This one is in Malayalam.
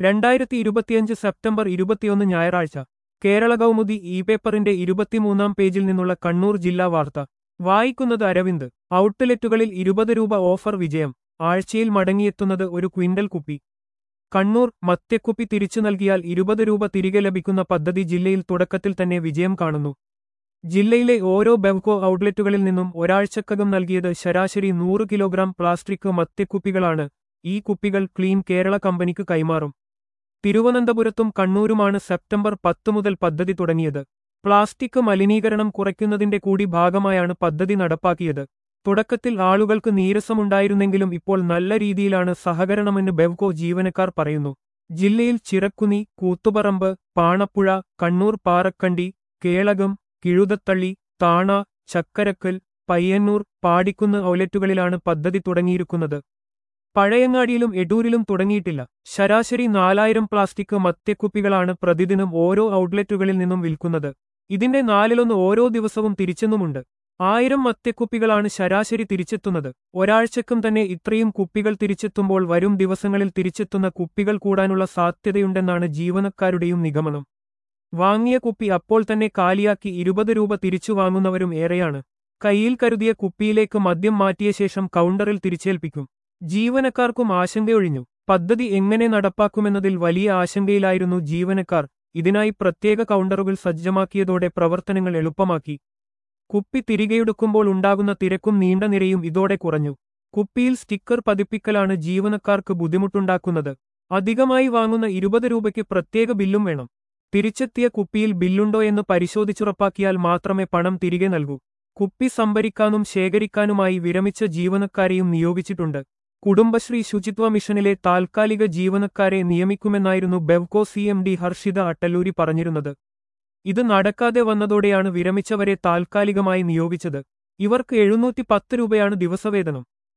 രണ്ടായിരത്തി ഇരുപത്തിയഞ്ച് സെപ്റ്റംബർ ഇരുപത്തിയൊന്ന് ഞായറാഴ്ച കേരള കൗമുദി ഇ പേപ്പറിന്റെ ഇരുപത്തിമൂന്നാം പേജിൽ നിന്നുള്ള കണ്ണൂർ ജില്ലാ വാർത്ത വായിക്കുന്നത് അരവിന്ദ് ഔട്ട്ലെറ്റുകളിൽ ഇരുപത് രൂപ ഓഫർ വിജയം ആഴ്ചയിൽ മടങ്ങിയെത്തുന്നത് ഒരു ക്വിന്റൽ കുപ്പി കണ്ണൂർ മദ്യക്കുപ്പി തിരിച്ചു നൽകിയാൽ ഇരുപത് രൂപ തിരികെ ലഭിക്കുന്ന പദ്ധതി ജില്ലയിൽ തുടക്കത്തിൽ തന്നെ വിജയം കാണുന്നു ജില്ലയിലെ ഓരോ ബെവ്കോ ഔട്ട്ലെറ്റുകളിൽ നിന്നും ഒരാഴ്ചക്കകം നൽകിയത് ശരാശരി നൂറ് കിലോഗ്രാം പ്ലാസ്റ്റിക് മദ്യക്കുപ്പികളാണ് ഈ കുപ്പികൾ ക്ലീൻ കേരള കമ്പനിക്ക് കൈമാറും തിരുവനന്തപുരത്തും കണ്ണൂരുമാണ് സെപ്റ്റംബർ പത്ത് മുതൽ പദ്ധതി തുടങ്ങിയത് പ്ലാസ്റ്റിക് മലിനീകരണം കുറയ്ക്കുന്നതിന്റെ കൂടി ഭാഗമായാണ് പദ്ധതി നടപ്പാക്കിയത് തുടക്കത്തിൽ ആളുകൾക്ക് നീരസമുണ്ടായിരുന്നെങ്കിലും ഇപ്പോൾ നല്ല രീതിയിലാണ് സഹകരണമെന്ന് ബെവ്കോ ജീവനക്കാർ പറയുന്നു ജില്ലയിൽ ചിറക്കുനി കൂത്തുപറമ്പ് പാണപ്പുഴ കണ്ണൂർ പാറക്കണ്ടി കേളകം കിഴുതത്തള്ളി താണ ചക്കരക്കൽ പയ്യന്നൂർ പാടിക്കുന്ന് ഔലറ്റുകളിലാണ് പദ്ധതി തുടങ്ങിയിരിക്കുന്നത് പഴയങ്ങാടിയിലും എടൂരിലും തുടങ്ങിയിട്ടില്ല ശരാശരി നാലായിരം പ്ലാസ്റ്റിക് മദ്യക്കുപ്പികളാണ് പ്രതിദിനം ഓരോ ഔട്ട്ലെറ്റുകളിൽ നിന്നും വിൽക്കുന്നത് ഇതിന്റെ നാലിലൊന്ന് ഓരോ ദിവസവും തിരിച്ചെന്നുമുണ്ട് ആയിരം മദ്യക്കുപ്പികളാണ് ശരാശരി തിരിച്ചെത്തുന്നത് ഒരാഴ്ചക്കും തന്നെ ഇത്രയും കുപ്പികൾ തിരിച്ചെത്തുമ്പോൾ വരും ദിവസങ്ങളിൽ തിരിച്ചെത്തുന്ന കുപ്പികൾ കൂടാനുള്ള സാധ്യതയുണ്ടെന്നാണ് ജീവനക്കാരുടെയും നിഗമനം വാങ്ങിയ കുപ്പി അപ്പോൾ തന്നെ കാലിയാക്കി ഇരുപത് രൂപ തിരിച്ചു വാങ്ങുന്നവരും ഏറെയാണ് കയ്യിൽ കരുതിയ കുപ്പിയിലേക്ക് മദ്യം മാറ്റിയ ശേഷം കൗണ്ടറിൽ തിരിച്ചേൽപ്പിക്കും ജീവനക്കാർക്കും ആശങ്കയൊഴിഞ്ഞു പദ്ധതി എങ്ങനെ നടപ്പാക്കുമെന്നതിൽ വലിയ ആശങ്കയിലായിരുന്നു ജീവനക്കാർ ഇതിനായി പ്രത്യേക കൗണ്ടറുകൾ സജ്ജമാക്കിയതോടെ പ്രവർത്തനങ്ങൾ എളുപ്പമാക്കി കുപ്പി തിരികെയെടുക്കുമ്പോൾ ഉണ്ടാകുന്ന തിരക്കും നീണ്ട നിരയും ഇതോടെ കുറഞ്ഞു കുപ്പിയിൽ സ്റ്റിക്കർ പതിപ്പിക്കലാണ് ജീവനക്കാർക്ക് ബുദ്ധിമുട്ടുണ്ടാക്കുന്നത് അധികമായി വാങ്ങുന്ന ഇരുപത് രൂപയ്ക്ക് പ്രത്യേക ബില്ലും വേണം തിരിച്ചെത്തിയ കുപ്പിയിൽ ബില്ലുണ്ടോ എന്ന് പരിശോധിച്ചുറപ്പാക്കിയാൽ മാത്രമേ പണം തിരികെ നൽകൂ കുപ്പി സംഭരിക്കാനും ശേഖരിക്കാനുമായി വിരമിച്ച ജീവനക്കാരെയും നിയോഗിച്ചിട്ടുണ്ട് കുടുംബശ്രീ ശുചിത്വ മിഷനിലെ താൽക്കാലിക ജീവനക്കാരെ നിയമിക്കുമെന്നായിരുന്നു Bevco C M D Harshita Attaluri പറഞ്ഞിരുന്നത് ഇത് നടക്കാതെ വന്നതോടെയാണ് വിരമിച്ചവരെ താൽക്കാലികമായി നിയോഗിച്ചത് ഇവർക്ക് എഴുന്നൂറ്റി പത്ത് രൂപയാണ് ദിവസവേതനം